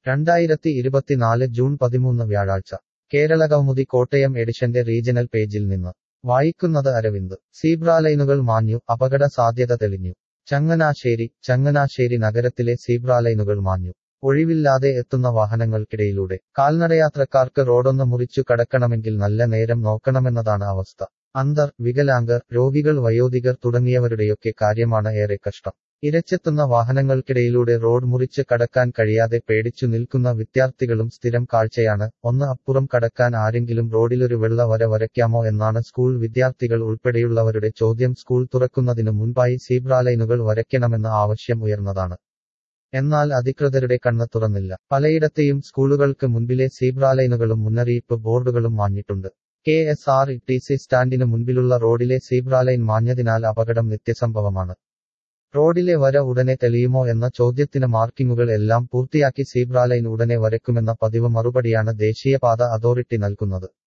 രണ്ടായിരത്തി ഇരുപത്തിനാല് ജൂൺ പതിമൂന്ന് വ്യാഴാഴ്ച കേരള കൗമുദി കോട്ടയം എഡിഷന്റെ റീജണൽ പേജിൽ നിന്ന് വായിക്കുന്നത് അരവിന്ദ് സീബ്രാലൈനുകൾ മാഞ്ഞു അപകട സാധ്യത തെളിഞ്ഞു ചങ്ങനാശ്ശേരി ചങ്ങനാശ്ശേരി നഗരത്തിലെ സീബ്രാലൈനുകൾ മാഞ്ഞു ഒഴിവില്ലാതെ എത്തുന്ന വാഹനങ്ങൾക്കിടയിലൂടെ കാൽനടയാത്രക്കാർക്ക് റോഡൊന്ന് മുറിച്ചു കടക്കണമെങ്കിൽ നല്ല നേരം നോക്കണമെന്നതാണ് അവസ്ഥ അന്തർ വികലാംഗർ രോഗികൾ വയോധികർ തുടങ്ങിയവരുടെയൊക്കെ കാര്യമാണ് ഏറെ കഷ്ടം ഇരച്ചെത്തുന്ന വാഹനങ്ങൾക്കിടയിലൂടെ റോഡ് മുറിച്ച് കടക്കാൻ കഴിയാതെ പേടിച്ചു നിൽക്കുന്ന വിദ്യാർത്ഥികളും സ്ഥിരം കാഴ്ചയാണ് ഒന്ന് അപ്പുറം കടക്കാൻ ആരെങ്കിലും റോഡിലൊരു വെള്ള വര വരയ്ക്കാമോ എന്നാണ് സ്കൂൾ വിദ്യാർത്ഥികൾ ഉൾപ്പെടെയുള്ളവരുടെ ചോദ്യം സ്കൂൾ തുറക്കുന്നതിനു മുൻപായി സീബ്രാലൈനുകൾ വരയ്ക്കണമെന്ന ആവശ്യം ഉയർന്നതാണ് എന്നാൽ അധികൃതരുടെ കണ്ണ് തുറന്നില്ല പലയിടത്തെയും സ്കൂളുകൾക്ക് മുൻപിലെ സീബ്രാലൈനുകളും മുന്നറിയിപ്പ് ബോർഡുകളും മാഞ്ഞിട്ടുണ്ട് K S R T C സ്റ്റാൻഡിന് മുൻപിലുള്ള റോഡിലെ സീബ്രാലൈൻ മാഞ്ഞതിനാൽ അപകടം നിത്യസംഭവമാണ് റോഡിലെ വര ഉടനെ തെളിയുമോ എന്ന ചോദ്യത്തിന് മാർക്കിങ്ങുകൾ എല്ലാം പൂർത്തിയാക്കി സീബ്രാലൈൻ ഉടനെ വരയ്ക്കുമെന്ന പതിവ് മറുപടിയാണ് ദേശീയപാത അതോറിറ്റി നൽകുന്നത്